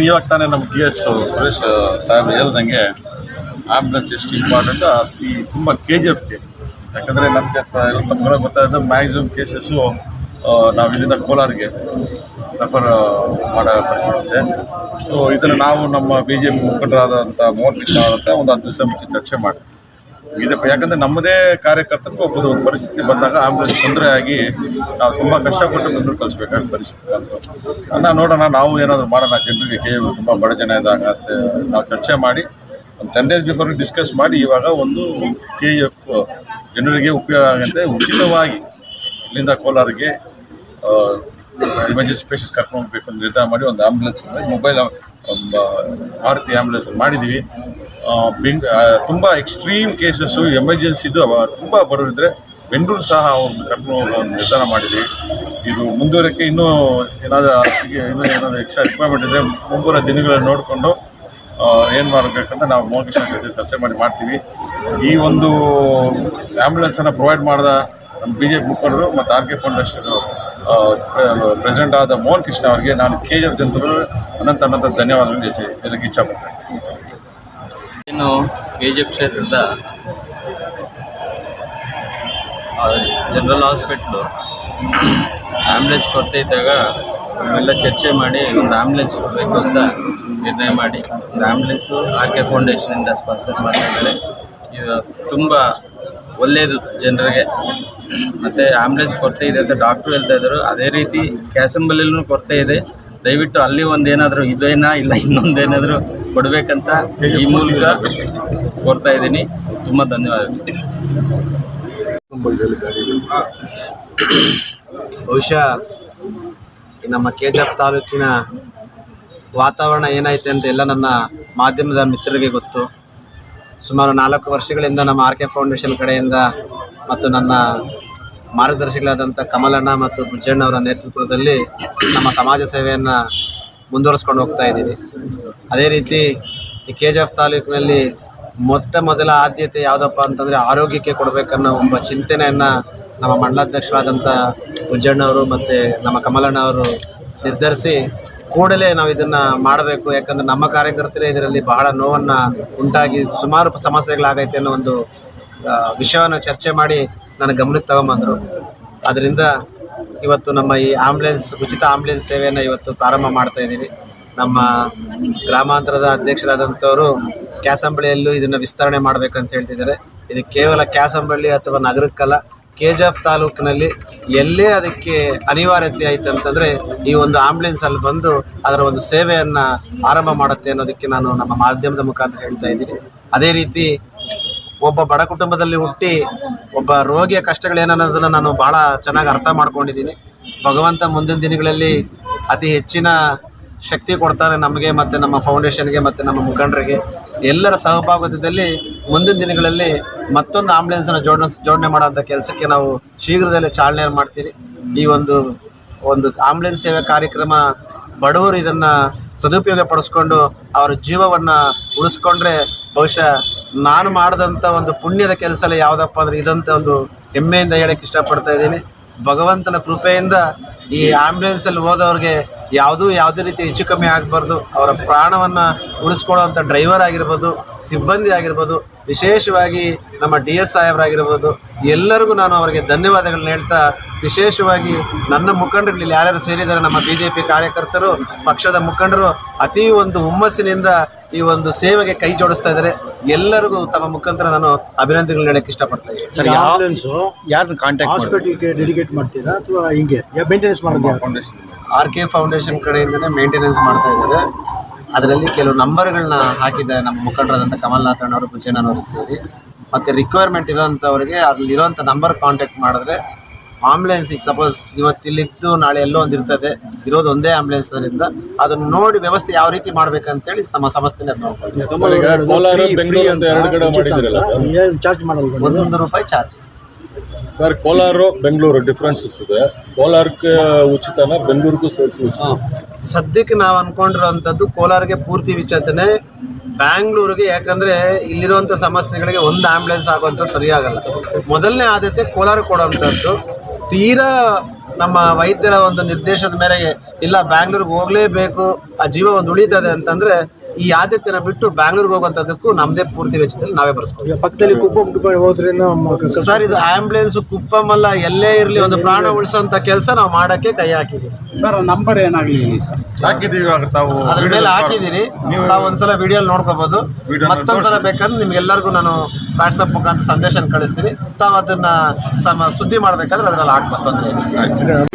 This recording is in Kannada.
ಏನು ಇವಾಗ ತಾನೇ ನಮ್ಮ ಟಿ ಎಸ್ ಸುರೇಶ್ ಸಾಹೇಬ್ ಹೇಳ್ದಂಗೆ ಆಂಬುಲೆನ್ಸ್ ಎಷ್ಟು ಇಂಪಾರ್ಟೆಂಟ್ ಅತಿ ತುಂಬ ಕೆ ಜಿ ಎಫ್ಗೆ ಯಾಕಂದರೆ ನಮಗೆ ತಮ್ಗೆಲ್ಲ ಗೊತ್ತಾದ ಮ್ಯಾಕ್ಸಿಮಮ್ ಕೇಸಸ್ಸು ನಾವು ಇಲ್ಲಿಂದ ಕೋಲಾರಿಗೆ ರೆಫರ್ ಮಾಡೋ ಪರಿಸ್ಥಿತಿ ಇದೆ ಸೊ ಇದನ್ನು ನಾವು ನಮ್ಮ ಬಿ ಜೆ ಪಿ ಮುಖಂಡರಾದಂಥ ಮೋಹನ್ ಕೃಷ್ಣ ಅವರಂತ ಒಂದು ಹತ್ತು ದಿವಸ ಮುಂಚೆ ಚರ್ಚೆ ಮಾಡಿ ಇದೆ ಯಾಕಂದರೆ ನಮ್ಮದೇ ಕಾರ್ಯಕರ್ತರಿಗೂ ಒಬ್ಬರು ಒಂದು ಪರಿಸ್ಥಿತಿ ಬಂದಾಗ ಆಂಬುಲೆನ್ಸ್ ತೊಂದರೆ ಆಗಿ ನಾವು ತುಂಬ ಕಷ್ಟಪಟ್ಟು ಬೆಂಗಳೂರು ಕಳಿಸ್ಬೇಕಾದ ಪರಿಸ್ಥಿತಿ ಬಂತು ಅನ್ನ ನೋಡೋಣ ನಾವು ಏನಾದರೂ ಮಾಡೋಣ ಜನರಿಗೆ ಕೆ ತುಂಬ ಬಡ ಜನ ಇದ್ದಾಗ ಅಂತ ನಾವು ಚರ್ಚೆ ಮಾಡಿ ಒಂದು ಟೆನ್ ಡೇಸ್ ಬಿಫೋರ್ ಡಿಸ್ಕಸ್ ಮಾಡಿ ಇವಾಗ ಒಂದು ಕೆ ಎಫ್ ಜನರಿಗೆ ಉಪಯೋಗ ಆಗುತ್ತೆ ಉಚಿತವಾಗಿ ಇಲ್ಲಿಂದ ಕೋಲಾರಿಗೆ ಎಮರ್ಜೆನ್ಸಿ ಪೇಷಂಟ್ಸ್ ಕರ್ಕೊಂಡು ಹೋಗ್ಬೇಕು ಅಂತ ನಿರ್ಧಾರ ಮಾಡಿ ಒಂದು ಆ್ಯಂಬುಲೆನ್ಸ್ ಮೊಬೈಲ್ ಮಾರುತಿ ಆ್ಯಂಬುಲೆನ್ಸ್ ಮಾಡಿದ್ದೀವಿ ಆ, ಬೆಂಗ್ ತುಂಬ ಎಕ್ಸ್ಟ್ರೀಮ್ ಕೇಸಸ್ಸು ಎಮರ್ಜೆನ್ಸಿದು ತುಂಬ ಬರೋರಿದ್ರೆ ಬೆಂಗಳೂರು ಸಹ ಅವ್ರನ್ನ ಕರ್ಕೊಂಡು ಹೋಗೋ ಒಂದು ನಿರ್ಧಾರ ಮಾಡಿದ್ವಿ ಇದು ಮುಂದುವರಿಕೆ ಇನ್ನೂ ಏನಾದರೂ ಇನ್ನೂ ಏನಾದರೂ ಎಕ್ಸ್ಟ್ರಾ ರಿಕ್ವೈರ್ಮೆಂಟ್ ಇದ್ದರೆ ಮುಂಬರುವ ದಿನಗಳನ್ನು ನೋಡಿಕೊಂಡು ಏನು ಮಾಡಬೇಕಂತ ನಾವು ಮೋಹನ್ ಕೃಷ್ಣ ಜೊತೆ ಚರ್ಚೆ ಮಾಡಿ ಮಾಡ್ತೀವಿ ಈ ಒಂದು ಆ್ಯಂಬುಲೆನ್ಸನ್ನು ಪ್ರೊವೈಡ್ ಮಾಡಿದ ನಮ್ಮ ಬಿ ಜೆ ಪಿ ಮುಖಂಡರು ಮತ್ತು ಆರ್ ಕೆ ಫೌಂಡೇಶನ್ ಪ್ರೆಸಿಡೆಂಟ್ ಆದ ಮೋಹನ್ ಕೃಷ್ಣ ಅವರಿಗೆ ನಾನು ಕೆ ಜಿ ಎಫ್ ಜನತೆಗಳು ಅನಂತ ಅನಂತ ಧನ್ಯವಾದಗಳನ್ನು ಹೆಚ್ಚು ಹೇಳಕ್ಕೆ ಇಚ್ಛಪಡ್ತೇನೆ ಇನ್ನು ಕೆ ಜಿ ಎಫ್ ಕ್ಷೇತ್ರದ ಜನರಲ್ ಹಾಸ್ಪಿಟ್ಲು ಆ್ಯಂಬುಲೆನ್ಸ್ ಕೊರತೆ ಇದ್ದಾಗ ನಾವೆಲ್ಲ ಚರ್ಚೆ ಮಾಡಿ ಒಂದು ಆ್ಯಂಬುಲೆನ್ಸ್ ಕೊಡಬೇಕು ಅಂತ ನಿರ್ಣಯ ಮಾಡಿ ಒಂದು ಆ್ಯಂಬುಲೆನ್ಸು ಆರ್ ಕೆ ಫೌಂಡೇಶನಿಂದ ಸ್ಪಾನ್ಸರ್ ಮಾಡ್ತಾ ಇದ್ದಾರೆ ಇದು ತುಂಬ ಒಳ್ಳೆಯದು ಜನರಿಗೆ ಮತ್ತು ಆ್ಯಂಬುಲೆನ್ಸ್ ಕೊರತೆ ಇದೆ ಅಂತ ಡಾಕ್ಟ್ರು ಹೇಳ್ತಾ ಇದ್ದರು ಅದೇ ರೀತಿ ಕ್ಯಾಸಂಬಲಿನೂ ಕೊರತೆ ಇದೆ ದಯವಿಟ್ಟು ಅಲ್ಲಿ ಒಂದು ಏನಾದರೂ ಇದೇನಾ ಇಲ್ಲ ಇನ್ನೊಂದೇನಾದರೂ ಕೊಡಬೇಕಂತ ಈ ಮೂಲಕ ಕೋರ್ತಾ ಇದ್ದೀನಿ ತುಂಬ ಧನ್ಯವಾದಗಳು ಬಹುಶಃ ಈ ನಮ್ಮ ಕೆ ಜಿ ಎಫ್ ತಾಲೂಕಿನ ವಾತಾವರಣ ಏನೈತೆ ಅಂತ ಎಲ್ಲ ನನ್ನ ಮಾಧ್ಯಮದ ಮಿತ್ರರಿಗೆ ಗೊತ್ತು ಸುಮಾರು ನಾಲ್ಕು ವರ್ಷಗಳಿಂದ ನಮ್ಮ ಆರ್ ಕೆ ಫೌಂಡೇಶನ್ ಕಡೆಯಿಂದ ಮತ್ತು ನನ್ನ ಮಾರ್ಗದರ್ಶಿಗಳಾದಂಥ ಕಮಲಣ್ಣ ಮತ್ತು ಬುಜ್ಜಣ್ಣವರ ನೇತೃತ್ವದಲ್ಲಿ ನಮ್ಮ ಸಮಾಜ ಸೇವೆಯನ್ನು ಮುಂದುವರಿಸ್ಕೊಂಡು ಹೋಗ್ತಾ ಇದ್ದೀವಿ ಅದೇ ರೀತಿ ಈ ಕೆ ಜಿ ಎಫ್ ತಾಲೂಕಿನಲ್ಲಿ ಮೊಟ್ಟ ಮೊದಲ ಆದ್ಯತೆ ಯಾವುದಪ್ಪ ಅಂತಂದರೆ ಆರೋಗ್ಯಕ್ಕೆ ಕೊಡಬೇಕನ್ನೋ ಒಬ್ಬ ಚಿಂತನೆಯನ್ನು ನಮ್ಮ ಮಂಡಲಾಧ್ಯಕ್ಷರಾದಂಥ ಬುಜ್ಜಣ್ಣವರು ಮತ್ತು ನಮ್ಮ ಕಮಲಣ್ಣ ಅವರು ನಿರ್ಧರಿಸಿ ಕೂಡಲೇ ನಾವು ಇದನ್ನು ಮಾಡಬೇಕು ಯಾಕಂದರೆ ನಮ್ಮ ಕಾರ್ಯಕರ್ತರೇ ಇದರಲ್ಲಿ ಬಹಳ ನೋವನ್ನು ಉಂಟಾಗಿ ಸುಮಾರು ಸಮಸ್ಯೆಗಳಾಗೈತೆ ಅನ್ನೋ ಒಂದು ಆ, ವಿಷಯವನ್ನು ಚರ್ಚೆ ಮಾಡಿ ನನ್ನ ಗಮನಕ್ಕೆ ತಗೊಂಬಂದರು ಅದರಿಂದ ಇವತ್ತು ನಮ್ಮ ಈ ಆಂಬ್ಯುಲೆನ್ಸ್ ಉಚಿತ ಆಂಬ್ಯುಲೆನ್ಸ್ ಸೇವೆಯನ್ನು ಇವತ್ತು ಪ್ರಾರಂಭ ಮಾಡ್ತಾ ಇದ್ದೀವಿ ನಮ್ಮ ಗ್ರಾಮಾಂತರದ ಅಧ್ಯಕ್ಷರಾದಂಥವರು ಕ್ಯಾಸಂಬಳಿಯಲ್ಲೂ ಇದನ್ನು ವಿಸ್ತರಣೆ ಮಾಡಬೇಕಂತ ಹೇಳ್ತಿದ್ದಾರೆ ಇದು ಕೇವಲ ಕ್ಯಾಸಂಬಳ್ಳಿ ಅಥವಾ ನಗರಕ್ಕಲ್ಲ ಕೆ ಜಿ ಎಫ್ ತಾಲೂಕಿನಲ್ಲಿ ಎಲ್ಲೇ ಅದಕ್ಕೆ ಅನಿವಾರ್ಯತೆ ಆಯ್ತು ಅಂತಂದರೆ ಈ ಒಂದು ಆಂಬ್ಯುಲೆನ್ಸ್ ಅಲ್ಲಿ ಬಂದು ಅದರ ಒಂದು ಸೇವೆಯನ್ನು ಆರಂಭ ಮಾಡುತ್ತೆ ಅನ್ನೋದಕ್ಕೆ ನಾನು ನಮ್ಮ ಮಾಧ್ಯಮದ ಮುಖಾಂತರ ಹೇಳ್ತಾ ಇದ್ದೀನಿ ಅದೇ ರೀತಿ ಒಬ್ಬ ಬಡ ಕುಟುಂಬದಲ್ಲಿ ಹುಟ್ಟಿ ಒಬ್ಬ ರೋಗಿಯ ಕಷ್ಟಗಳೇನನ್ನೋದನ್ನು ನಾನು ಬಹಳ ಚೆನ್ನಾಗಿ ಅರ್ಥ ಮಾಡ್ಕೊಂಡಿದ್ದೀನಿ ಭಗವಂತ ಮುಂದಿನ ದಿನಗಳಲ್ಲಿ ಅತಿ ಹೆಚ್ಚಿನ ಶಕ್ತಿ ಕೊಡ್ತಾರೆ ನಮಗೆ ಮತ್ತು ನಮ್ಮ ಫೌಂಡೇಶನ್ಗೆ ಮತ್ತು ನಮ್ಮ ಮುಖಂಡರಿಗೆ ಎಲ್ಲರ ಸಹಭಾಗಿತ್ವದಲ್ಲಿ ಮುಂದಿನ ದಿನಗಳಲ್ಲಿ ಮತ್ತೊಂದು ಆಂಬ್ಯುಲೆನ್ಸನ್ನು ಜೋಡಣೆ ಜೋಡಣೆ ಮಾಡೋಂಥ ಕೆಲಸಕ್ಕೆ ನಾವು ಶೀಘ್ರದಲ್ಲೇ ಚಾಲನೆ ಮಾಡ್ತೀವಿ ಈ ಒಂದು ಒಂದು ಆಂಬ್ಯುಲೆನ್ಸ್ ಸೇವೆ ಕಾರ್ಯಕ್ರಮ ಬಡವರು ಇದನ್ನು ಸದುಪಯೋಗ ಪಡಿಸ್ಕೊಂಡು ಅವರ ಜೀವವನ್ನು ಉಳಿಸ್ಕೊಂಡ್ರೆ ಬಹುಶಃ ನಾನು ಮಾಡಿದಂಥ ಒಂದು ಪುಣ್ಯದ ಕೆಲಸ ಯಾವುದಪ್ಪ ಅಂದರೆ ಇದಂತ ಒಂದು ಹೆಮ್ಮೆಯಿಂದ ಹೇಳಕ್ಕೆ ಇಷ್ಟಪಡ್ತಾ ಇದ್ದೀನಿ ಭಗವಂತನ ಕೃಪೆಯಿಂದ ಈ ಆಂಬ್ಯುಲೆನ್ಸಲ್ಲಿ ಹೋದವ್ರಿಗೆ ಯಾವುದೂ ಯಾವುದೇ ರೀತಿ ಹೆಚ್ಚು ಕಮ್ಮಿ ಆಗಬಾರ್ದು ಅವರ ಪ್ರಾಣವನ್ನು ಉಳಿಸ್ಕೊಳ್ಳೋವಂಥ ಡ್ರೈವರ್ ಆಗಿರ್ಬೋದು ಸಿಬ್ಬಂದಿ ಆಗಿರ್ಬೋದು ವಿಶೇಷವಾಗಿ ನಮ್ಮ ಡಿ ಎಸ್ ಸಾಹೇಬರಾಗಿರ್ಬೋದು ಎಲ್ಲರಿಗೂ ನಾನು ಅವರಿಗೆ ಧನ್ಯವಾದಗಳನ್ನ ಹೇಳ್ತಾ ವಿಶೇಷವಾಗಿ ನನ್ನ ಮುಖಂಡರುಗಳು ಇಲ್ಲಿ ಯಾರ್ಯಾರು ಸೇರಿದ್ದಾರೆ ನಮ್ಮ ಬಿ ಜೆ ಪಿ ಕಾರ್ಯಕರ್ತರು ಪಕ್ಷದ ಮುಖಂಡರು ಅತೀ ಒಂದು ಹುಮ್ಮಸ್ಸಿನಿಂದ ಈ ಒಂದು ಸೇವೆಗೆ ಕೈ ಜೋಡಿಸ್ತಾ ಇದ್ದಾರೆ ಎಲ್ಲರಿಗೂ ತಮ್ಮ ಮುಖಾಂತರ ನಾನು ಅಭಿನಂದನೆಗಳನ್ನ ಹೇಳಕ್ಕೆ ಇಷ್ಟಪಡ್ತಾ ಇದ್ದೀನಿ ಸರ್ ಆಂಬುಲೆನ್ಸು ಯಾರನ್ನ ಕಾಂಟ್ಯಾಕ್ಟ್ ಮಾಡಿ ಹಾಸ್ಪಿಟಲ್ಗೆ ಡೆಡಿಕೇಟ್ ಮಾಡ್ತೀರಾ ಅಥವಾ ಹಿಂಗೆ ಮೇಂಟೆನೆನ್ಸ್ ಮಾಡೋದು ಯಾರು? ಫೌಂಡೇಶನ್ ಆರ್ ಕೆ ಫೌಂಡೇಶನ್ ಕಡೆಯಿಂದನೇ ಮೇಂಟೆನೆನ್ಸ್ ಮಾಡ್ತಾ ಇದ್ದಾರೆ ಅದರಲ್ಲಿ ಕೆಲವು ನಂಬರ್ಗಳನ್ನ ಹಾಕಿದ್ದಾರೆ ನಮ್ಮ ಮುಖಂಡರಾದಂಥ ಕಮಲ್ನಾಥ್ ಅಣ್ಣವರು ಬುಜ್ಜಣ್ಣನವರು ಸೇರಿ ಮತ್ತು ರಿಕ್ವೈರ್ಮೆಂಟ್ ಇರೋಂಥವ್ರಿಗೆ ಅಲ್ಲಿರೋಂಥ ನಂಬರ್ ಕಾಂಟ್ಯಾಕ್ಟ್ ಮಾಡಿದ್ರೆ ಆಂಬ್ಯುಲೆನ್ಸ್ ಈಗ ಸಪೋಸ್ ಇವತ್ತು ಇಲ್ಲಿದ್ದು ನಾಳೆ ಎಲ್ಲೋ ಒಂದು ಇರ್ತದೆ ಇರೋದು ಒಂದೇ ಆಂಬ್ಯುಲೆನ್ಸ್ ಅದರಿಂದ ಅದನ್ನು ನೋಡಿ ವ್ಯವಸ್ಥೆ ಯಾವ ರೀತಿ ಮಾಡ್ಬೇಕಂತೇಳಿ ನಮ್ಮ ಸಂಸ್ಥೆನೇ ಅದು ನೋಡ್ಕೊಳ್ಳಿ ಸರ್, ಈಗ ಕೋಲಾರ ಬೆಂಗಳೂರು ಅಂತ ಎರಡು ಕಡೆ ಮಾಡಿದ್ದೀರಲ್ಲ ಸರ್? ಏನು ಚಾರ್ಜ್ ಮಾಡಲ್ವಾ ನೀವು? ಒಂದು ರೂಪಾಯಿ charge sir Kolar Bengaluru differences ಇದೆ ಕೋಲಾರಕ್ಕೆ ಉಚಿತನ ಬೆಂಗಳೂರಿಗೂ ಸೇರಿಸಿ ಉಚಿತ ಸದ್ಯಕ್ಕೆ ನಾವು ಅನ್ಕೊಂಡಿರೋವಂಥದ್ದು ಕೋಲಾರಿಗೆ ಪೂರ್ತಿ ವಿಚೇತನೆ ಬ್ಯಾಂಗ್ಳೂರಿಗೆ ಯಾಕಂದ್ರೆ ಇಲ್ಲಿರುವಂಥ ಸಮಸ್ಯೆಗಳಿಗೆ ಒಂದು ಆಂಬ್ಯುಲೆನ್ಸ್ ಆಗುವಂಥ ಸರಿಯಾಗಲ್ಲ ಮೊದಲನೇ ಆದ್ಯತೆ ಕೋಲಾರ ಕೊಡುವಂಥದ್ದು ತೀರಾ ನಮ್ಮ ವೈದ್ಯರ ಒಂದು ನಿರ್ದೇಶನದ ಮೇರೆಗೆ ಇಲ್ಲ ಬ್ಯಾಂಗ್ಳೂರಿಗೆ ಹೋಗಲೇಬೇಕು ಆ ಜೀವ ಒಂದು ಉಳಿತದೆ ಅಂತಂದರೆ ಈ ಆದ್ಯತೆನ ಬಿಟ್ಟು ಬ್ಯಾಂಗ್ಳೂರಿಗೆ ಹೋಗುವಂಥದ್ದಕ್ಕೂ ನಮ್ಮದೇ ಪೂರ್ತಿ ವೆಚ್ಚದಲ್ಲಿ ನಾವೇ ಬರ್ಸ್ಕೊತೀವಿ ಈಗ ಪಕ್ಕದಲ್ಲಿ ಕುಪ್ಪಂ ಗಿಪ್ಪಂ ಹೋದ್ರೇನು ಮ- ಕ- ಕ- ಸರ್ ಇದು ಆಂಬ್ಯುಲೆನ್ಸ್ ಕುಪ್ಪಮಲ್ಲ ಎಲ್ಲೇ ಇರಲಿ ಒಂದು ಪ್ರಾಣ ಉಳಿಸೋಂಥ ಕೆಲಸ ನಾವು ಮಾಡೋಕ್ಕೆ ಕೈ ಹಾಕಿದ್ದೀವಿ ಸರ್ ನಂಬರ್ ಏನಾಗಲಿ ಹೇಳಿ ಸರ್ ಹಾಕಿದ್ದೀವಿ ಇವಾಗ ತಾವು ಅದ್ರ ಮೇಲೆ ಹಾಕಿದ್ದೀನಿ ತಾವು ಒಂದ್ಸಲ ವಿಡಿಯೋ ನೋಡ್ಕೋಬಹುದು Video ಮತ್ತೊಂದ್ಸಲ ಬೇಕಂದ್ರೆ ನಿಮ್ಗೆಲ್ಲರಿಗೂ ನಾನು ವಾಟ್ಸಪ್ ಮುಖಾಂತರ ಸಂದೇಶ ಕಳಿಸ್ತೀನಿ ತಾವು ಅದನ್ನ ಸಮ ಸುದ್ದಿ ಮಾಡ್ಬೇಕಾದ್ರೆ ಅದ್ರಲ್ಲಿ ಹಾಕ್ಬೋದು ತೊಂದರೆ ಇಲ್ಲ ಆಯ್ತು